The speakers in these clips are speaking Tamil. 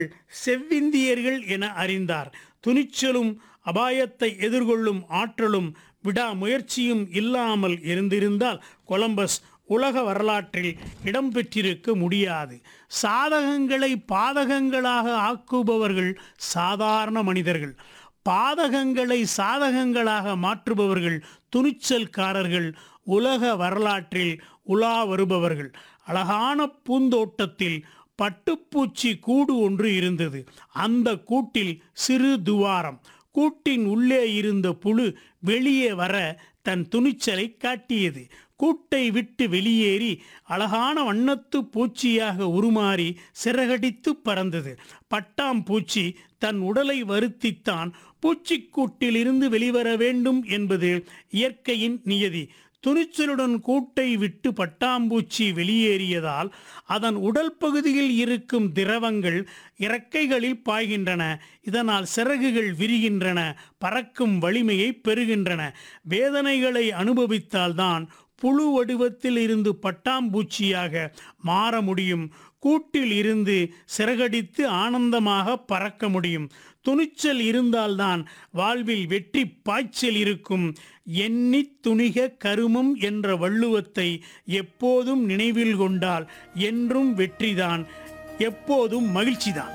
செவ்விந்தியர்கள் என அறிந்தார் துணிச்சலும் அபாயத்தை எதிர்கொள்ளும் ஆற்றலும் விடாமுயற்சியும் இல்லாமல் இருந்திருந்தால் கொலம்பஸ் உலக வரலாற்றில் இடம்பெற்றிருக்க முடியாது சாதகங்களை பாதகங்களாக ஆக்குபவர்கள் சாதாரண மனிதர்கள் பாதகங்களை சாதகங்களாக மாற்றுபவர்கள் துணிச்சல்காரர்கள் உலக வரலாற்றில் உலா வருபவர்கள் அழகான பூந்தோட்டத்தில் பட்டுப்பூச்சி கூடு ஒன்று இருந்தது அந்த கூட்டில் சிறு துவாரம் கூட்டின் உள்ளே இருந்த புழு வெளியே வர தன் துணிச்சலை காட்டியது கூட்டை விட்டு வெளியேறி அழகான வண்ணத்து பூச்சியாக உருமாறி சிறகடித்து பறந்தது பட்டாம்பூச்சி தன் உடலை வருத்தித்தான் பூச்சிக்கூட்டிலிருந்து வெளிவர வேண்டும் என்பது இயற்கையின் நியதி துணிச்சலுடன் கூட்டை விட்டு பட்டாம்பூச்சி வெளியேறியதால் அதன் உடல் பகுதியில் இருக்கும் திரவங்கள் இறக்கைகளில் பாய்கின்றன இதனால் சிறகுகள் விரிகின்றன பறக்கும் வலிமையை பெறுகின்றன வேதனைகளை அனுபவித்தால்தான் புழு வடிவத்தில் இருந்து பட்டாம்பூச்சியாக மாற முடியும் கூட்டில் இருந்து சிறகடித்து ஆனந்தமாக பறக்க முடியும் துணிச்சல் இருந்தால்தான் வாழ்வில் வெற்றி பாய்ச்சல் இருக்கும் எண்ணி துணிக கருமம் என்ற வள்ளுவத்தை எப்போதும் நினைவில் கொண்டால் என்றும் வெற்றிதான் எப்போதும் மகிழ்ச்சிதான்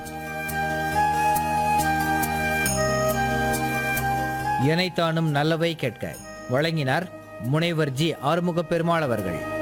இணைத்தானும் நல்லவை கேட்க வழங்கினார் முனைவர் ஜி ஆறுமுக பெருமாள் அவர்கள்